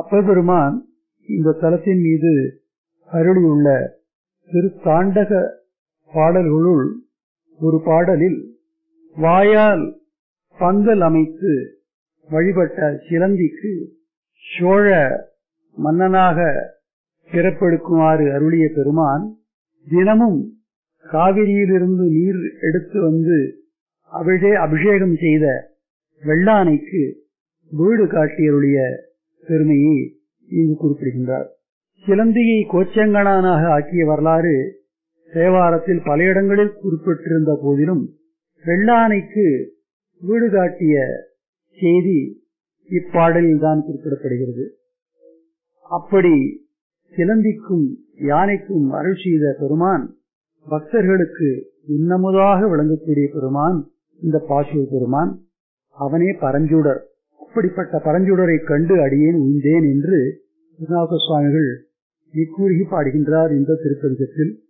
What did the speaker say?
அப்பெருமான் இந்த தலத்தின் மீது அருளியுள்ள திருத்தாண்டக பாடல்களுள் ஒரு பாடலில் வாயால் பந்தல் அமைத்து வழிபட்ட சிலந்திக்கு சோழ மன்னனாக பிறப்பெடுக்குமாறு அருளிய பெருமான் தினமும் காவிரியிலிருந்து நீர் எடுத்து வந்து அபிஷே அபிஷேகம் செய்த வெள்ளானைக்கு வீடு காட்டியருளிய பெருமையை இங்கு குறிப்பிடுகின்றார் சிலந்தியை கோச்சங்கனானாக ஆக்கிய வரலாறு தேவாரத்தில் பல இடங்களில் குறிப்பிட்டிருந்த போதிலும் வெள்ளானைக்கு வீடு காட்டிய செய்தி இப்பாடலில் தான் குறிப்பிடப்படுகிறது அப்படி சிலந்திக்கும் யானைக்கும் அருள் செய்த பெருமான் பக்தர்களுக்கு இன்னமுதாக விளங்கக்கூடிய பெருமான் இந்த பாசூர் பெருமான் அவனே பரஞ்சுடர் அப்படிப்பட்ட பரஞ்சுடரை கண்டு அடியேன் உய்ந்தேன் என்று திருநாக சுவாமிகள் இக்கூறி பாடுகின்றார் இந்த திருப்பதிகத்தில்